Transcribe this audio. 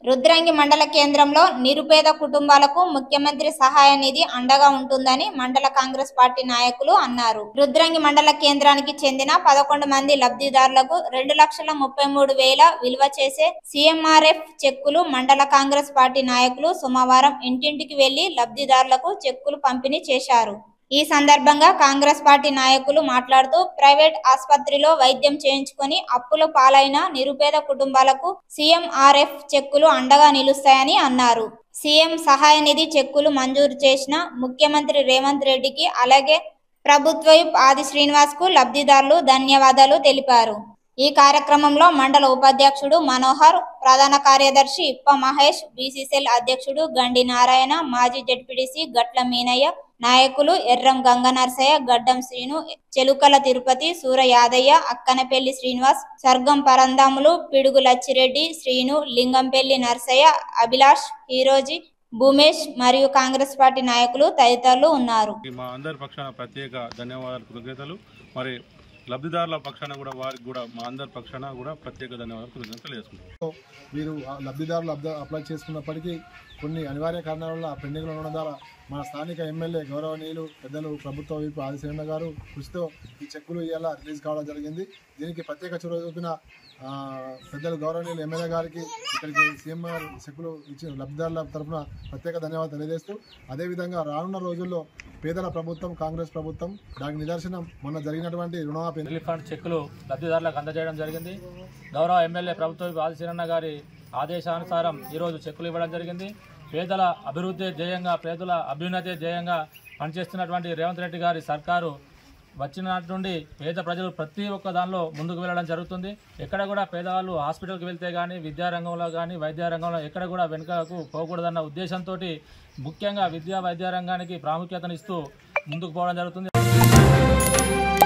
రుద్రంగి మండల కేంద్రంలో నిరుపేద కుటుంబాలకు ముఖ్యమంత్రి సహాయ నిధి అండగా ఉంటుందని మండల కాంగ్రెస్ పార్టీ నాయకులు అన్నారు రుద్రంగి మండల కేంద్రానికి చెందిన పదకొండు మంది లబ్ధిదారులకు రెండు లక్షల ముప్పై మూడు వేల విలువ చేసే సీఎంఆర్ఎఫ్ చెక్కులు మండల కాంగ్రెస్ పార్టీ నాయకులు సోమవారం ఇంటింటికి వెళ్లి లబ్ధిదారులకు చెక్కులు పంపిణీ చేశారు ఈ సందర్భంగా కాంగ్రెస్ పార్టీ నాయకులు మాట్లాడుతూ ప్రైవేట్ ఆసుపత్రిలో వైద్యం చేయించుకొని అప్పుల పాలైన నిరుపేద కుటుంబాలకు సీఎంఆర్ఎఫ్ చెక్కులు అండగా నిలుస్తాయని అన్నారు సీఎం సహాయ నిధి చెక్కులు మంజూరు చేసిన ముఖ్యమంత్రి రేవంత్ రెడ్డికి అలాగే ప్రభుత్వ విప్ ఆది శ్రీనివాస్ కు లబ్ధిదారులు ధన్యవాదాలు తెలిపారు ఈ కార్యక్రమంలో మండల ఉపాధ్యక్షుడు మనోహర్ ప్రధాన కార్యదర్శి ఇప్ప మహేష్ బీసీసీఎల్ అధ్యక్షుడు గండి నారాయణ మాజీ జడ్పీటీసీ గట్ల మీనయ్య నాయకులు ఎర్రం గంగ నరసయ్య గడ్డం శ్రీను చెలుకల తిరుపతి సూర యాదయ్య అక్కనపల్లి శ్రీనివాస్ సర్గం పరందాములు పిడుగు లచ్చిరెడ్డి శ్రీను లింగంపల్లి నరసయ్య అభిలాష్ హీరోజీ భూమేష్ మరియు కాంగ్రెస్ పార్టీ నాయకులు తదితరులు ఉన్నారు మా అందరి పక్షాన ప్రత్యేక ధన్యవాదాలు కృతజ్ఞతలు మరి లబ్ధిదారుల పక్షాన కూడా వారికి కూడా మా అందరి పక్షాన కూడా ప్రత్యేక ధన్యవాదాలు కృతజ్ఞతలు తెలియజేసుకుంటాం వీరు ఆ లబ్ధిదారులు అబ్ద- అప్లై చేసుకున్నప్పటికీ కొన్ని అనివార్య కారణాల వల్ల పెండింగ్లో ఉండడం ద్వారా మన స్థానిక ఎమ్మెల్యే గౌరవనీయులు పెద్దలు ప్రభుత్వ వైపు ఆదిశరణ గారు కృషితో ఈ చెక్కులు ఇవాళ రిలీజ్ కావడం జరిగింది దీనికి ప్రత్యేక చొరవ చూపిన ఆ, పెద్దలు గౌరవనీయులు ఎమ్మెల్యే గారికి ఇక్కడికి సీఎంఆర్ చెక్కులు ఇచ్చిన లబ్ధిదారుల తరఫున ప్రత్యేక ధన్యవాదాలు తెలియజేస్తూ అదేవిధంగా రానున్న రోజుల్లో పేదల ప్రభుత్వం కాంగ్రెస్ ప్రభుత్వం దానికి నిదర్శనం మొన్న జరిగినటువంటి రుణమాఫీ రిలీఫ్ ఫండ్ చెక్కులు లబ్ధిదారులకు అందజేయడం జరిగింది గౌరవ ఎమ్మెల్యే ప్రభుత్వ ఆదిశీరన్న గారి ఆదేశానుసారం ఈరోజు చెక్కులు ఇవ్వడం జరిగింది పేదల అభివృద్ధి ధ్యేయంగా పేదల అభ్యున్నతి ధ్యేయంగా పనిచేస్తున్నటువంటి రేవంత్ రెడ్డి గారి సర్కారు వచ్చిన నాటి నుండి పేద ప్రజలు ప్రతి ఒక్క దానిలో ముందుకు వెళ్ళడం జరుగుతుంది ఎక్కడ కూడా పేదవాళ్ళు హాస్పిటల్కి వెళ్తే కానీ విద్యారంగంలో కానీ వైద్య రంగంలో ఎక్కడ కూడా వెనుకకు పోకూడదన్న ఉద్దేశంతో ముఖ్యంగా విద్యా వైద్య రంగానికి ప్రాముఖ్యతనిస్తూ ముందుకు పోవడం జరుగుతుంది